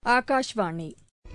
ஆகாஷ்வாணி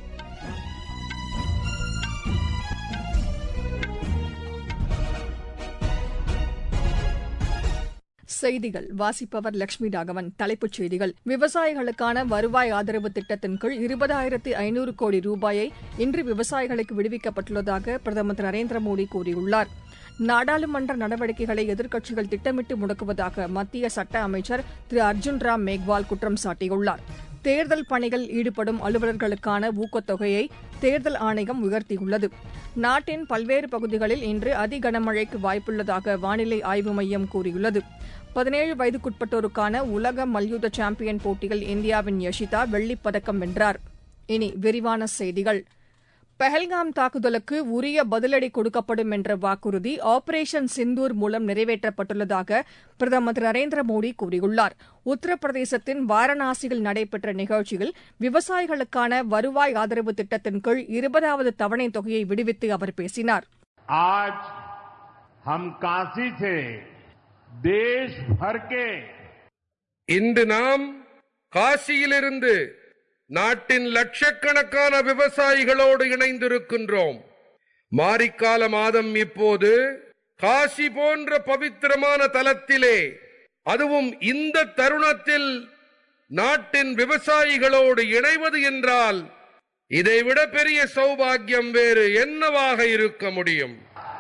செய்திகள் வாசிப்பவர் லட்சுமி ராகவன் தலைப்புச் செய்திகள் விவசாயிகளுக்கான வருவாய் ஆதரவு திட்டத்தின் கீழ் இருபதாயிரத்து ஐநூறு கோடி ரூபாயை இன்று விவசாயிகளுக்கு விடுவிக்கப்பட்டுள்ளதாக பிரதமர் திரு நரேந்திர மோடி கூறியுள்ளார் நாடாளுமன்ற நடவடிக்கைகளை எதிர்க்கட்சிகள் திட்டமிட்டு முடக்குவதாக மத்திய சட்ட அமைச்சர் திரு அர்ஜுன் ராம் மேக்வால் குற்றம் சாட்டியுள்ளார் தேர்தல் பணியில் ஈடுபடும் அலுவலர்களுக்கான ஊக்கத்தொகையை தேர்தல் ஆணையம் உயர்த்தியுள்ளது நாட்டின் பல்வேறு பகுதிகளில் இன்று அதி கனமழைக்கு வாய்ப்புள்ளதாக வானிலை ஆய்வு மையம் கூறியுள்ளது பதினேழு வயதுக்குட்பட்டோருக்கான உலக மல்யுத்த சாம்பியன் போட்டியில் இந்தியாவின் யஷிதா வெள்ளிப் பதக்கம் வென்றார் இனி விரிவான செய்திகள் பஹல்காம் தாக்குதலுக்கு உரிய பதிலடி கொடுக்கப்படும் என்ற வாக்குறுதி ஆபரேஷன் சிந்தூர் மூலம் நிறைவேற்றப்பட்டுள்ளதாக பிரதமர் திரு நரேந்திர மோடி கூறியுள்ளார் உத்தரப்பிரதேசத்தின் வாரணாசியில் நடைபெற்ற நிகழ்ச்சியில் விவசாயிகளுக்கான வருவாய் ஆதரவு திட்டத்தின் கீழ் இருபதாவது தவணைத் தொகையை விடுவித்து அவர் பேசினார் आज हम काशी से देश भर के இன்று நாம் காசியிலிருந்து நாட்டின் லட்சக்கணக்கான விவசாயிகளோடு இணைந்திருக்கின்றோம் மாரிக்கால மாதம் இப்போது காசி போன்ற பவித்திரமான தலத்திலே அதுவும் இந்த தருணத்தில் நாட்டின் விவசாயிகளோடு இணைவது என்றால் இதைவிட பெரிய சௌபாகியம் வேறு என்னவாக இருக்க முடியும்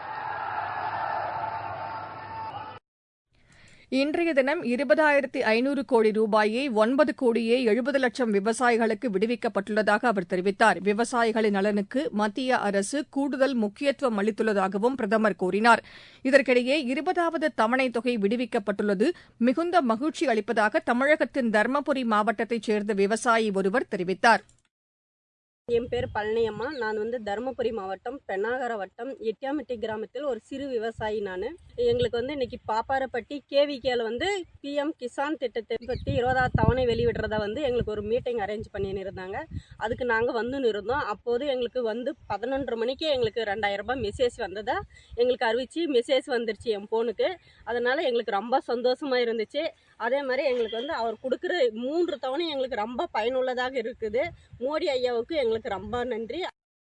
இன்றைய தினம் இருபதாயிரத்து ஐநூறு கோடி ரூபாயை ஒன்பது கோடியே எழுபது லட்சம் விவசாயிகளுக்கு விடுவிக்கப்பட்டுள்ளதாக அவர் தெரிவித்தார் விவசாயிகளின் நலனுக்கு மத்திய அரசு கூடுதல் முக்கியத்துவம் அளித்துள்ளதாகவும் பிரதமர் கூறினார் இதற்கிடையே இருபதாவது தவணைத் தொகை விடுவிக்கப்பட்டுள்ளது மிகுந்த மகிழ்ச்சி அளிப்பதாக தமிழகத்தின் தருமபுரி மாவட்டத்தைச் சேர்ந்த விவசாயி ஒருவர் தெரிவித்தார் என் பேர் பழனியம்மா நான் வந்து தருமபுரி மாவட்டம் பெண்ணாகர வட்டம் எட்டியாமிட்டி கிராமத்தில் ஒரு சிறு விவசாயி நான் எங்களுக்கு வந்து இன்னைக்கு பாப்பாரப்பட்டி கேவிகேல வந்து பிஎம் கிசான் திட்டத்தை பற்றி இருபதாவது தவணை வெளியிடுறதா வந்து எங்களுக்கு ஒரு மீட்டிங் அரேஞ்ச் பண்ணின்னு இருந்தாங்க அதுக்கு நாங்கள் வந்துன்னு இருந்தோம் அப்போது எங்களுக்கு வந்து பதினொன்றரை மணிக்கு எங்களுக்கு ரெண்டாயிரம் ரூபாய் மெசேஜ் வந்ததா எங்களுக்கு அறிவிச்சு மெசேஜ் வந்துருச்சு என் ஃபோனுக்கு அதனால் எங்களுக்கு ரொம்ப சந்தோஷமாக இருந்துச்சு அதே மாதிரி எங்களுக்கு வந்து அவர் கொடுக்குற மூன்று தவணை எங்களுக்கு ரொம்ப பயனுள்ளதாக இருக்குது மோடி ஐயாவுக்கு எங்களுக்கு ரொம்ப நன்றி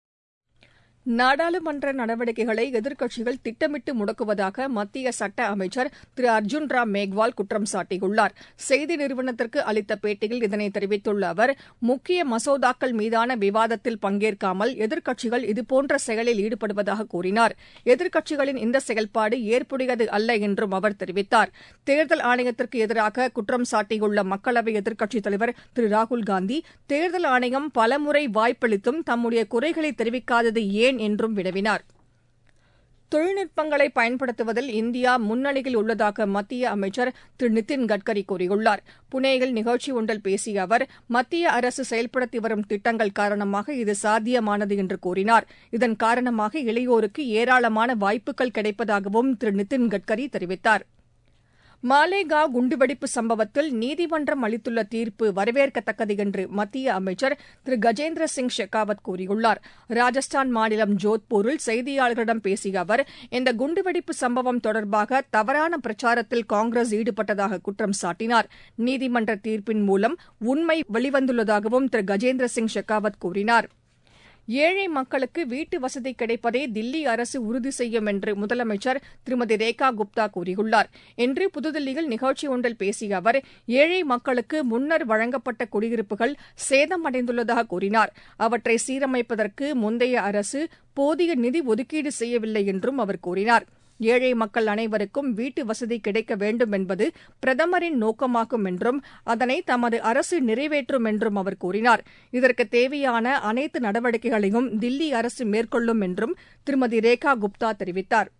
நாடாளுமன்ற நடவடிக்கைகளை எதிர்க்கட்சிகள் திட்டமிட்டு முடக்குவதாக மத்திய சட்ட அமைச்சர் திரு அர்ஜுன் ராம் மேக்வால் குற்றம் சாட்டியுள்ளார் செய்தி நிறுவனத்திற்கு அளித்த பேட்டியில் இதனை தெரிவித்துள்ள அவர் முக்கிய மசோதாக்கள் மீதான விவாதத்தில் பங்கேற்காமல் எதிர்க்கட்சிகள் இதுபோன்ற செயலில் ஈடுபடுவதாக கூறினார் எதிர்க்கட்சிகளின் இந்த செயல்பாடு ஏற்புடையது அல்ல என்றும் அவர் தெரிவித்தார் தேர்தல் ஆணையத்திற்கு எதிராக குற்றம் சாட்டியுள்ள மக்களவை எதிர்க்கட்சித் தலைவர் திரு ராகுல்காந்தி தேர்தல் ஆணையம் பலமுறை வாய்ப்பளித்தும் தம்முடைய குறைகளை தெரிவிக்காதது ஏன் என்றும் வினவினார் தொழில்நுட்பங்களை பயன்படுத்துவதில் இந்தியா முன்னணியில் உள்ளதாக மத்திய அமைச்சர் திரு நிதின் கட்கரி கூறியுள்ளார் புனேயில் நிகழ்ச்சி ஒன்றில் பேசிய அவர் மத்திய அரசு செயல்படுத்தி வரும் திட்டங்கள் காரணமாக இது சாத்தியமானது என்று கூறினார் இதன் காரணமாக இளையோருக்கு ஏராளமான வாய்ப்புகள் கிடைப்பதாகவும் திரு நிதின் கட்கரி தெரிவித்தார் மாலேகாவ் குண்டுவெடிப்பு சம்பவத்தில் நீதிமன்றம் அளித்துள்ள தீர்ப்பு வரவேற்கத்தக்கது என்று மத்திய அமைச்சர் திரு கஜேந்திர சிங் ஷெகாவத் கூறியுள்ளார் ராஜஸ்தான் மாநிலம் ஜோத்பூரில் செய்தியாளர்களிடம் பேசிய அவர் இந்த குண்டுவெடிப்பு சம்பவம் தொடர்பாக தவறான பிரச்சாரத்தில் காங்கிரஸ் ஈடுபட்டதாக குற்றம் சாட்டினார் நீதிமன்ற தீர்ப்பின் மூலம் உண்மை வெளிவந்துள்ளதாகவும் திரு கஜேந்திர சிங் ஷெகாவத் கூறினார் ஏழை மக்களுக்கு வீட்டு வசதி கிடைப்பதை தில்லி அரசு உறுதி செய்யும் என்று முதலமைச்சர் திருமதி ரேகா குப்தா கூறியுள்ளார் இன்று புதுதில்லியில் நிகழ்ச்சி ஒன்றில் பேசிய அவர் ஏழை மக்களுக்கு முன்னர் வழங்கப்பட்ட குடியிருப்புகள் சேதமடைந்துள்ளதாக கூறினார் அவற்றை சீரமைப்பதற்கு முந்தைய அரசு போதிய நிதி ஒதுக்கீடு செய்யவில்லை என்றும் அவர் கூறினார் ஏழை மக்கள் அனைவருக்கும் வீட்டு வசதி கிடைக்க வேண்டும் என்பது பிரதமரின் நோக்கமாகும் என்றும் அதனை தமது அரசு நிறைவேற்றும் என்றும் அவர் கூறினார் இதற்கு தேவையான அனைத்து நடவடிக்கைகளையும் தில்லி அரசு மேற்கொள்ளும் என்றும் திருமதி ரேகா குப்தா தெரிவித்தார்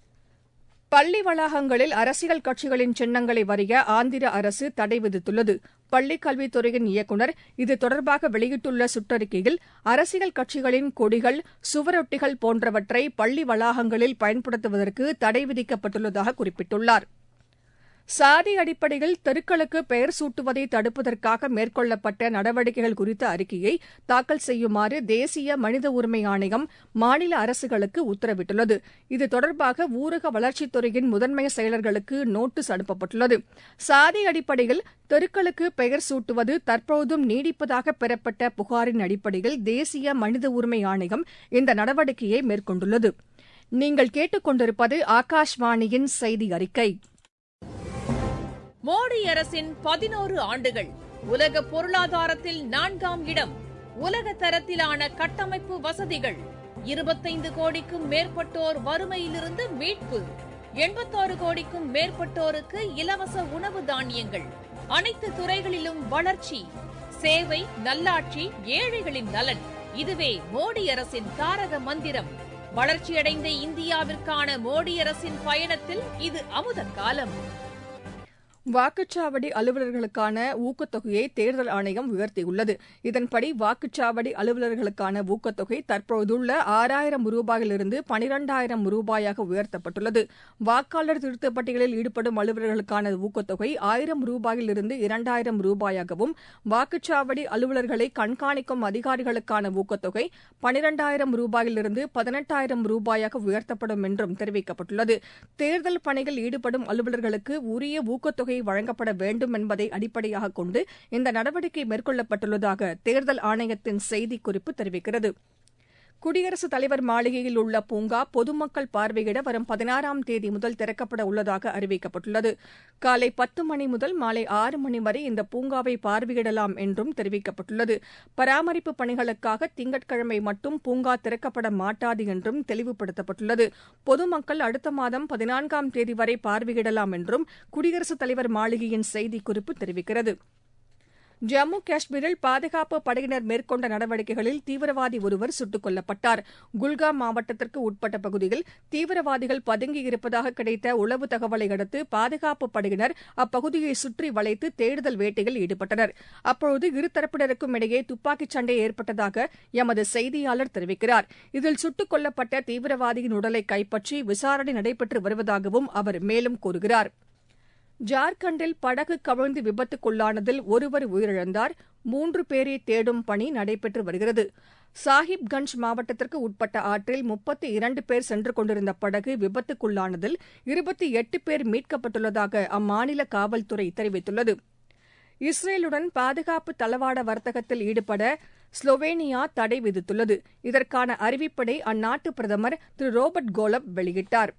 பள்ளி வளாகங்களில் அரசியல் கட்சிகளின் சின்னங்களை வரைய ஆந்திர அரசு தடை விதித்துள்ளது பள்ளிக் கல்வித்துறையின் இயக்குநர் இது தொடர்பாக வெளியிட்டுள்ள சுற்றறிக்கையில் அரசியல் கட்சிகளின் கொடிகள் சுவரொட்டிகள் போன்றவற்றை பள்ளி வளாகங்களில் பயன்படுத்துவதற்கு தடை விதிக்கப்பட்டுள்ளதாக குறிப்பிட்டுள்ளார் சாதி அடிப்படையில் தெருக்களுக்கு பெயர் சூட்டுவதை தடுப்பதற்காக மேற்கொள்ளப்பட்ட நடவடிக்கைகள் குறித்த அறிக்கையை தாக்கல் செய்யுமாறு தேசிய மனித உரிமை ஆணையம் மாநில அரசுகளுக்கு உத்தரவிட்டுள்ளது இது தொடர்பாக ஊரக வளர்ச்சித்துறையின் முதன்மை செயலர்களுக்கு நோட்டீஸ் அனுப்பப்பட்டுள்ளது சாதி அடிப்படையில் தெருக்களுக்கு பெயர் சூட்டுவது தற்போதும் நீடிப்பதாக பெறப்பட்ட புகாரின் அடிப்படையில் தேசிய மனித உரிமை ஆணையம் இந்த நடவடிக்கையை மேற்கொண்டுள்ளது நீங்கள் கேட்டுக்கொண்டிருப்பது ஆகாஷ்வாணியின் செய்தி அறிக்கை மோடி அரசின் பதினோரு ஆண்டுகள் உலக பொருளாதாரத்தில் நான்காம் இடம் உலக தரத்திலான கட்டமைப்பு வசதிகள் இருபத்தைந்து கோடிக்கும் மேற்பட்டோர் வறுமையிலிருந்து மீட்பு எண்பத்தாறு கோடிக்கும் மேற்பட்டோருக்கு இலவச உணவு தானியங்கள் அனைத்து துறைகளிலும் வளர்ச்சி சேவை நல்லாட்சி ஏழைகளின் நலன் இதுவே மோடி அரசின் தாரக மந்திரம் வளர்ச்சியடைந்த இந்தியாவிற்கான மோடி அரசின் பயணத்தில் இது அமுத காலம் வாக்குச்சாவடி அலுவலர்களுக்கான ஊக்கத்தொகையை தேர்தல் ஆணையம் உயர்த்தியுள்ளது இதன்படி வாக்குச்சாவடி அலுவலர்களுக்கான ஊக்கத்தொகை தற்போதுள்ள ஆறாயிரம் ரூபாயிலிருந்து பனிரெண்டாயிரம் ரூபாயாக உயர்த்தப்பட்டுள்ளது வாக்காளர் திருத்தப் பட்டியலில் ஈடுபடும் அலுவலர்களுக்கான ஊக்கத்தொகை ஆயிரம் ரூபாயிலிருந்து இரண்டாயிரம் ரூபாயாகவும் வாக்குச்சாவடி அலுவலர்களை கண்காணிக்கும் அதிகாரிகளுக்கான ஊக்கத்தொகை பனிரெண்டாயிரம் ரூபாயிலிருந்து பதினெட்டாயிரம் ரூபாயாக உயர்த்தப்படும் என்றும் தெரிவிக்கப்பட்டுள்ளது தேர்தல் பணியில் ஈடுபடும் அலுவலர்களுக்கு உரிய ஊக்கத்தொகை வழங்கப்பட வேண்டும் என்பதை அடிப்படையாக கொண்டு இந்த நடவடிக்கை மேற்கொள்ளப்பட்டுள்ளதாக தேர்தல் ஆணையத்தின் செய்திக்குறிப்பு தெரிவிக்கிறது குடியரசுத் தலைவர் மாளிகையில் உள்ள பூங்கா பொதுமக்கள் பார்வையிட வரும் பதினாறாம் தேதி முதல் திறக்கப்பட உள்ளதாக அறிவிக்கப்பட்டுள்ளது காலை பத்து மணி முதல் மாலை ஆறு மணி வரை இந்த பூங்காவை பார்வையிடலாம் என்றும் தெரிவிக்கப்பட்டுள்ளது பராமரிப்பு பணிகளுக்காக திங்கட்கிழமை மட்டும் பூங்கா திறக்கப்பட மாட்டாது என்றும் தெளிவுபடுத்தப்பட்டுள்ளது பொதுமக்கள் அடுத்த மாதம் பதினான்காம் தேதி வரை பார்வையிடலாம் என்றும் குடியரசுத் தலைவர் மாளிகையின் செய்திக்குறிப்பு தெரிவிக்கிறது ஜம்மு காஷ்மீரில் பாதுகாப்பு படையினர் மேற்கொண்ட நடவடிக்கைகளில் தீவிரவாதி ஒருவர் சுட்டுக் கொல்லப்பட்டார் குல்காம் மாவட்டத்திற்கு உட்பட்ட பகுதியில் தீவிரவாதிகள் பதுங்கியிருப்பதாக கிடைத்த உளவு தகவலை அடுத்து பாதுகாப்பு படையினர் அப்பகுதியை சுற்றி வளைத்து தேடுதல் வேட்டையில் ஈடுபட்டனர் அப்போது இருதரப்பினருக்கும் இடையே துப்பாக்கிச் சண்டை ஏற்பட்டதாக எமது செய்தியாளர் தெரிவிக்கிறார் இதில் சுட்டுக் கொல்லப்பட்ட தீவிரவாதியின் உடலை கைப்பற்றி விசாரணை நடைபெற்று வருவதாகவும் அவர் மேலும் கூறுகிறார் ஜார்க்கண்டில் படகு கவிழ்ந்து விபத்துக்குள்ளானதில் ஒருவர் உயிரிழந்தார் மூன்று பேரை தேடும் பணி நடைபெற்று வருகிறது சாஹிப்கஞ்ச் மாவட்டத்திற்கு உட்பட்ட ஆற்றில் முப்பத்தி இரண்டு பேர் சென்று கொண்டிருந்த படகு விபத்துக்குள்ளானதில் இருபத்தி எட்டு பேர் மீட்கப்பட்டுள்ளதாக அம்மாநில காவல்துறை தெரிவித்துள்ளது இஸ்ரேலுடன் பாதுகாப்பு தளவாட வர்த்தகத்தில் ஈடுபட ஸ்லோவேனியா தடை விதித்துள்ளது இதற்கான அறிவிப்பை அந்நாட்டு பிரதமர் திரு ரோபர்ட் கோலப் வெளியிட்டார்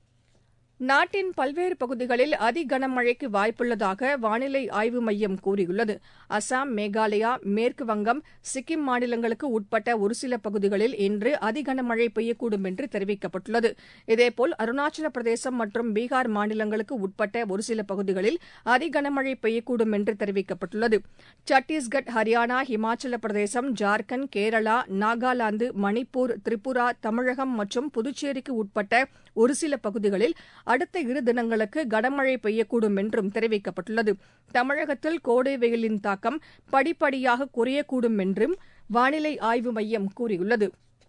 நாட்டின் பல்வேறு பகுதிகளில் அதி கனமழைக்கு வாய்ப்புள்ளதாக வானிலை ஆய்வு மையம் கூறியுள்ளது அசாம் மேகாலயா மேற்கு வங்கம் சிக்கிம் மாநிலங்களுக்கு உட்பட்ட ஒரு சில பகுதிகளில் இன்று அதி கனமழை பெய்யக்கூடும் என்று தெரிவிக்கப்பட்டுள்ளது இதேபோல் அருணாச்சல பிரதேசம் மற்றும் பீகார் மாநிலங்களுக்கு உட்பட்ட ஒரு சில பகுதிகளில் அதி கனமழை பெய்யக்கூடும் என்று தெரிவிக்கப்பட்டுள்ளது சத்தீஸ்கட் ஹரியானா ஹிமாச்சல பிரதேசம் ஜார்க்கண்ட் கேரளா நாகாலாந்து மணிப்பூர் திரிபுரா தமிழகம் மற்றும் புதுச்சேரிக்கு உட்பட்ட ஒரு சில பகுதிகளில் அடுத்த இரு தினங்களுக்கு கனமழை பெய்யக்கூடும் என்றும் தெரிவிக்கப்பட்டுள்ளது தமிழகத்தில் கோடை வெயிலின் தாக்கம் படிப்படியாக குறையக்கூடும் என்றும் வானிலை ஆய்வு மையம் கூறியுள்ளது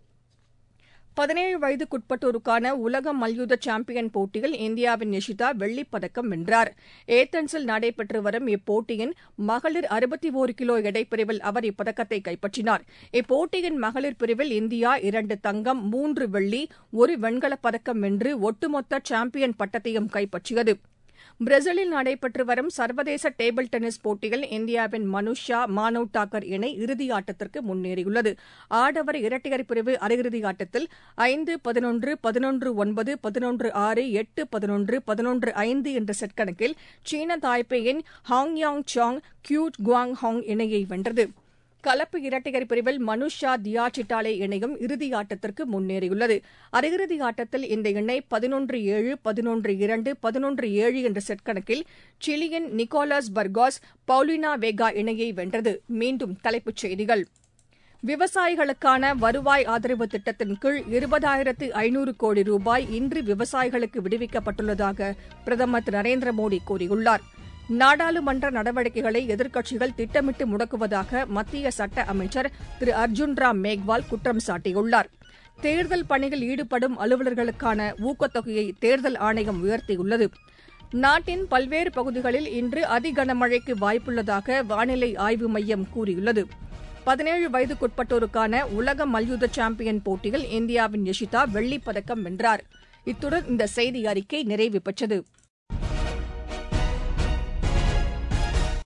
பதினேழு வயதுக்குட்பட்டோருக்கான உலக மல்யுத்த சாம்பியன் போட்டியில் இந்தியாவின் நிஷிதா வெள்ளிப் பதக்கம் வென்றார் ஏத்தன்ஸில் நடைபெற்று வரும் இப்போட்டியின் மகளிர் அறுபத்தி ஒரு கிலோ எடைப்பிரிவில் அவர் இப்பதக்கத்தை கைப்பற்றினார் இப்போட்டியின் மகளிர் பிரிவில் இந்தியா இரண்டு தங்கம் மூன்று வெள்ளி ஒரு வெண்கலப் பதக்கம் வென்று ஒட்டுமொத்த சாம்பியன் பட்டத்தையும் கைப்பற்றியது பிரேசிலில் நடைபெற்று வரும் சர்வதேச டேபிள் டென்னிஸ் போட்டியில் இந்தியாவின் மனுஷா மானவ் தாக்கர் இணை இறுதி ஆட்டத்திற்கு முன்னேறியுள்ளது ஆடவர் இரட்டையர் பிரிவு அரையிறுதி ஆட்டத்தில் ஐந்து பதினொன்று பதினொன்று ஒன்பது பதினொன்று ஆறு எட்டு பதினொன்று பதினொன்று ஐந்து என்ற செட் கணக்கில் சீன தாய்பேயின் ஹாங் யாங் சாங் கியூ குவாங் ஹாங் இணையை வென்றது கலப்பு இரட்டையர் பிரிவில் மனுஷா தியா சிட்டாலே இணையும் இறுதி ஆட்டத்திற்கு முன்னேறியுள்ளது அரையிறுதி ஆட்டத்தில் இந்த இணை பதினொன்று ஏழு பதினொன்று இரண்டு பதினொன்று ஏழு என்ற செட் கணக்கில் சிலியின் நிக்கோலாஸ் பர்காஸ் பவுலினா வேகா இணையை வென்றது மீண்டும் தலைப்புச் செய்திகள் விவசாயிகளுக்கான வருவாய் ஆதரவு திட்டத்தின் கீழ் இருபதாயிரத்து ஐநூறு கோடி ரூபாய் இன்று விவசாயிகளுக்கு விடுவிக்கப்பட்டுள்ளதாக பிரதமர் திரு நரேந்திர மோடி கூறியுள்ளார் நாடாளுமன்ற நடவடிக்கைகளை எதிர்க்கட்சிகள் திட்டமிட்டு முடக்குவதாக மத்திய சட்ட அமைச்சர் திரு அர்ஜுன் ராம் மேக்வால் குற்றம் சாட்டியுள்ளார் தேர்தல் பணியில் ஈடுபடும் அலுவலர்களுக்கான ஊக்கத்தொகையை தேர்தல் ஆணையம் உயர்த்தியுள்ளது நாட்டின் பல்வேறு பகுதிகளில் இன்று அதிகனமழைக்கு வாய்ப்புள்ளதாக வானிலை ஆய்வு மையம் கூறியுள்ளது பதினேழு வயதுக்குட்பட்டோருக்கான உலக மல்யுத்த சாம்பியன் போட்டியில் இந்தியாவின் யஷிதா வெள்ளிப் பதக்கம் வென்றார் இத்துடன் இந்த செய்தி அறிக்கை நிறைவு பெற்றது